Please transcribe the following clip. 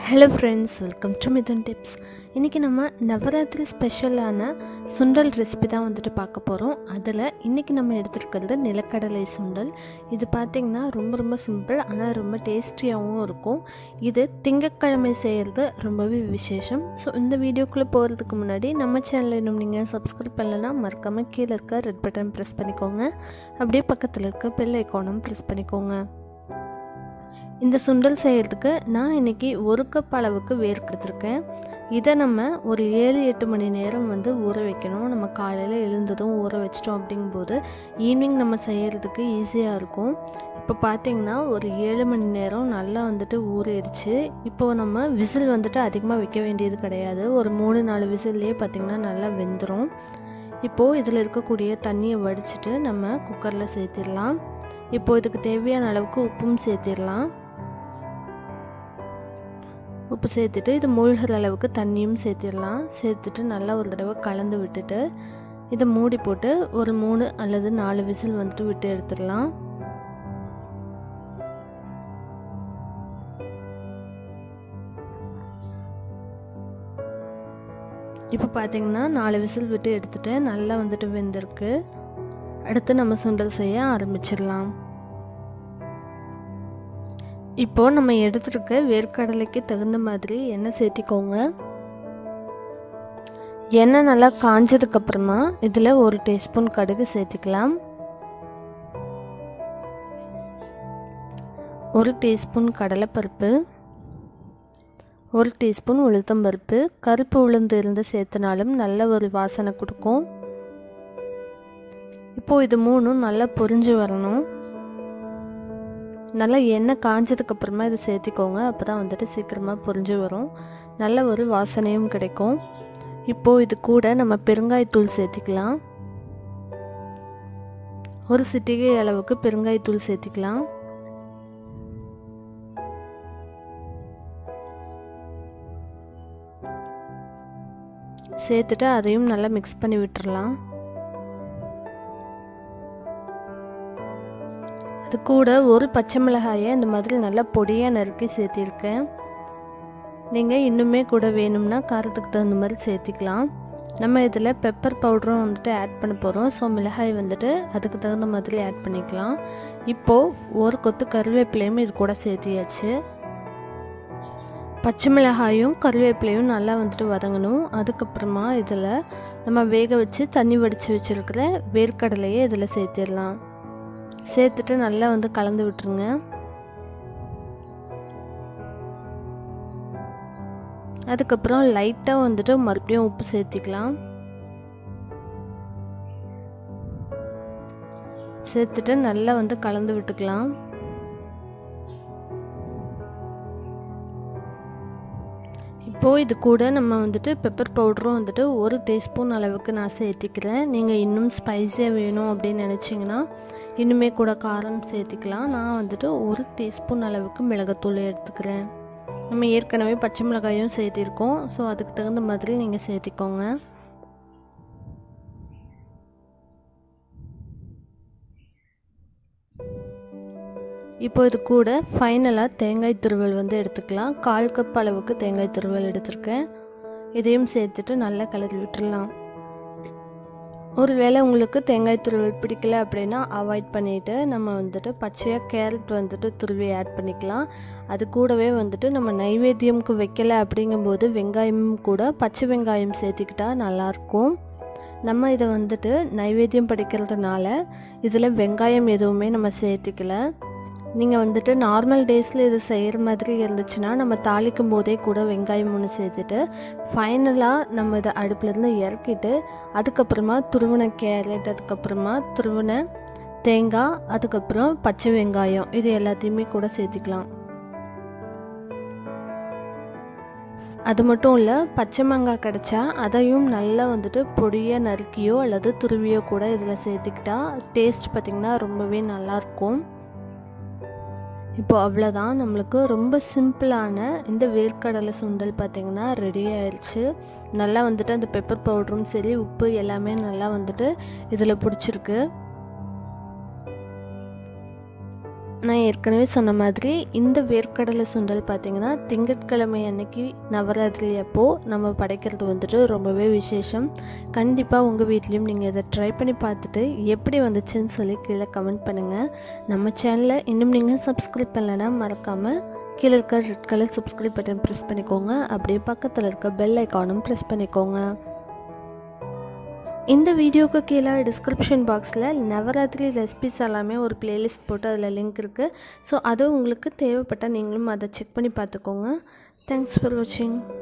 hello friends welcome to Mithun tips இன்றைக்கி நம்ம நவராத்திரி ஸ்பெஷலான சுண்டல் ரெசிபி தான் வந்துட்டு பார்க்க போகிறோம் அதில் இன்றைக்கி நம்ம எடுத்துருக்கிறது நிலக்கடலை சுண்டல் இது பார்த்திங்கன்னா ரொம்ப ரொம்ப சிம்பிள் ஆனால் ரொம்ப டேஸ்டியாகவும் இருக்கும் இது திங்கட்கிழமை செய்கிறது ரொம்பவே விசேஷம் ஸோ இந்த வீடியோக்குள்ளே போகிறதுக்கு முன்னாடி நம்ம சேனலை இன்னும் நீங்கள் சப்ஸ்கிரைப் பண்ணலைன்னா மறக்காமல் கீழே இருக்க ரெட் பட்டன் ப்ரெஸ் பண்ணிக்கோங்க அப்படியே பக்கத்தில் இருக்க பெல் ஐக்கானும் ப்ரெஸ் பண்ணிக்கோங்க இந்த சுண்டல் செய்கிறதுக்கு நான் இன்றைக்கி ஒரு கப் அளவுக்கு வேர்க்கெடுத்துருக்கேன் இதை நம்ம ஒரு ஏழு எட்டு மணி நேரம் வந்து ஊற வைக்கணும் நம்ம காலையில் எழுந்ததும் ஊற வச்சிட்டோம் அப்படிங்கும்போது ஈவினிங் நம்ம செய்கிறதுக்கு ஈஸியாக இருக்கும் இப்போ பார்த்திங்கன்னா ஒரு ஏழு மணி நேரம் நல்லா வந்துட்டு ஊறிடுச்சு இப்போது நம்ம விசில் வந்துட்டு அதிகமாக வைக்க வேண்டியது கிடையாது ஒரு மூணு நாலு விசில்லையே பார்த்திங்கன்னா நல்லா வெந்துடும் இப்போது இதில் இருக்கக்கூடிய தண்ணியை வடிச்சிட்டு நம்ம குக்கரில் சேர்த்திடலாம் இப்போது இதுக்கு தேவையான அளவுக்கு உப்பும் சேர்த்திடலாம் உப்பு சேர்த்துட்டு இது மூழ்கிற அளவுக்கு தண்ணியும் சேர்த்திடலாம் சேர்த்துட்டு நல்லா ஒரு தடவை கலந்து விட்டுட்டு இதை மூடி போட்டு ஒரு மூணு அல்லது நாலு விசில் வந்துட்டு விட்டு எடுத்துடலாம் இப்போ பார்த்தீங்கன்னா நாலு விசில் விட்டு எடுத்துட்டு நல்லா வந்துட்டு வெந்திருக்கு அடுத்து நம்ம சுண்டல் செய்ய ஆரம்பிச்சிடலாம் இப்போது நம்ம எடுத்துருக்க வேர்க்கடலைக்கு தகுந்த மாதிரி எண்ணெய் சேர்த்திக்கோங்க எண்ணெய் நல்லா காஞ்சதுக்கப்புறமா இதில் ஒரு டீஸ்பூன் கடுகு சேர்த்திக்கலாம் ஒரு டீஸ்பூன் கடலைப்பருப்பு ஒரு டீஸ்பூன் உளுத்தம்பருப்பு கருப்பு உளுந்து இருந்து சேர்த்தனாலும் நல்ல ஒரு வாசனை கொடுக்கும் இப்போது இது மூணும் நல்லா பொரிஞ்சு வரணும் நல்லா எண்ணெய் காஞ்சதுக்கப்புறமா இதை சேர்த்திக்கோங்க அப்போ தான் வந்துட்டு சீக்கிரமாக பொரிஞ்சு வரும் நல்ல ஒரு வாசனையும் கிடைக்கும் இப்போது இது கூட நம்ம பெருங்காயத்தூள் சேர்த்திக்கலாம் ஒரு சிட்டிகை அளவுக்கு பெருங்காயத்தூள் சேர்த்திக்கலாம் சேர்த்துட்டு அதையும் நல்லா மிக்ஸ் பண்ணி விட்டுறலாம் அது கூட ஒரு பச்சை மிளகாயை இந்த மாதிரி நல்லா பொடியாக நறுக்கி சேர்த்திருக்கேன் நீங்கள் இன்னுமே கூட வேணும்னா காரத்துக்கு தகுந்த மாதிரி சேர்த்திக்கலாம் நம்ம இதில் பெப்பர் பவுடரும் வந்துட்டு ஆட் பண்ண போகிறோம் ஸோ மிளகாய் வந்துட்டு அதுக்கு தகுந்த மாதிரி ஆட் பண்ணிக்கலாம் இப்போது ஒரு கொத்து கருவேப்பிலையும் இது கூட சேர்த்தியாச்சு பச்சை மிளகாயும் கருவேப்பிலையும் நல்லா வந்துட்டு வதங்கணும் அதுக்கப்புறமா இதில் நம்ம வேக வச்சு தண்ணி வடித்து வச்சுருக்கிற வேர்க்கடலையை இதில் சேர்த்திடலாம் சேர்த்துட்டு நல்லா வந்து கலந்து விட்டுருங்க அதுக்கப்புறம் லைட்டாக வந்துட்டு மறுபடியும் உப்பு சேர்த்திக்கலாம் சேர்த்துட்டு நல்லா வந்து கலந்து விட்டுக்கலாம் இப்போது இது கூட நம்ம வந்துட்டு பெப்பர் பவுடரும் வந்துட்டு ஒரு டீஸ்பூன் அளவுக்கு நான் சேர்த்திக்கிறேன் நீங்கள் இன்னும் ஸ்பைஸியாக வேணும் அப்படின்னு நினச்சிங்கன்னா இன்னுமே கூட காரம் சேர்த்திக்கலாம் நான் வந்துட்டு ஒரு டீஸ்பூன் அளவுக்கு மிளகாத்தூள் எடுத்துக்கிறேன் நம்ம ஏற்கனவே பச்சை மிளகாயும் சேர்த்திருக்கோம் ஸோ அதுக்கு தகுந்த மாதிரி நீங்கள் சேர்த்திக்கோங்க இப்போ இது கூட ஃபைனலாக தேங்காய் துருவல் வந்து எடுத்துக்கலாம் கால் கப் அளவுக்கு தேங்காய் துருவல் எடுத்திருக்கேன் இதையும் சேர்த்துட்டு நல்லா கலரி விட்டுடலாம் ஒருவேளை உங்களுக்கு தேங்காய் துருவல் பிடிக்கல அப்படின்னா அவாய்ட் பண்ணிவிட்டு நம்ம வந்துட்டு பச்சையாக கேரட் வந்துட்டு துருவி ஆட் பண்ணிக்கலாம் அது கூடவே வந்துட்டு நம்ம நைவேத்தியம்க்கு வைக்கலை அப்படிங்கும்போது வெங்காயமும் கூட பச்சை வெங்காயம் சேர்த்திக்கிட்டா நல்லாயிருக்கும் நம்ம இதை வந்துட்டு நைவேத்தியம் படிக்கிறதுனால இதில் வெங்காயம் எதுவுமே நம்ம சேர்த்திக்கல நீங்கள் வந்துட்டு நார்மல் டேஸில் இது செய்கிற மாதிரி இருந்துச்சுன்னா நம்ம தாளிக்கும் போதே கூட வெங்காயம் ஒன்று சேர்த்துட்டு ஃபைனலாக நம்ம இதை அடுப்புலேருந்து இறக்கிட்டு அதுக்கப்புறமா துருவின கேரட் அதுக்கப்புறமா துருவின தேங்காய் அதுக்கப்புறம் பச்சை வெங்காயம் இது எல்லாத்தையுமே கூட சேர்த்திக்கலாம் அது மட்டும் இல்லை பச்சை மாங்காய் கிடச்சா அதையும் நல்லா வந்துட்டு பொடியாக நறுக்கியோ அல்லது துருவியோ கூட இதில் சேர்த்துக்கிட்டா டேஸ்ட் பார்த்திங்கன்னா ரொம்பவே நல்லாயிருக்கும் இப்போது அவ்வளோதான் நம்மளுக்கு ரொம்ப சிம்பிளான இந்த வேர்க்கடலை சுண்டல் பார்த்திங்கன்னா ரெடி ஆயிடுச்சு நல்லா வந்துட்டு அந்த பெப்பர் பவுடரும் சரி உப்பு எல்லாமே நல்லா வந்துட்டு இதில் பிடிச்சிருக்கு நான் ஏற்கனவே சொன்ன மாதிரி இந்த வேர்க்கடலை சுண்டல் பார்த்திங்கன்னா திங்கட்கிழமை அன்னைக்கு நவராத்திரி அப்போது நம்ம படைக்கிறது வந்துட்டு ரொம்பவே விசேஷம் கண்டிப்பாக உங்கள் வீட்லேயும் நீங்கள் இதை ட்ரை பண்ணி பார்த்துட்டு எப்படி வந்துச்சுன்னு சொல்லி கீழே கமெண்ட் பண்ணுங்கள் நம்ம சேனலை இன்னும் நீங்கள் சப்ஸ்கிரைப் பண்ணலைன்னா மறக்காமல் கீழே இருக்க red colour subscribe button press பண்ணிக்கோங்க அப்படியே பக்கத்தில் இருக்க பெல் ஐக்கானும் ப்ரெஸ் பண்ணிக்கோங்க இந்த வீடியோக்கு கீழே டிஸ்கிரிப்ஷன் பாக்ஸில் நவராத்திரி ரெசிபிஸ் எல்லாமே ஒரு பிளேலிஸ்ட் போட்டு அதில் லிங்க் இருக்குது ஸோ அது உங்களுக்கு தேவைப்பட்டால் நீங்களும் அதை செக் பண்ணி பார்த்துக்கோங்க தேங்க்ஸ் ஃபார் வாட்சிங்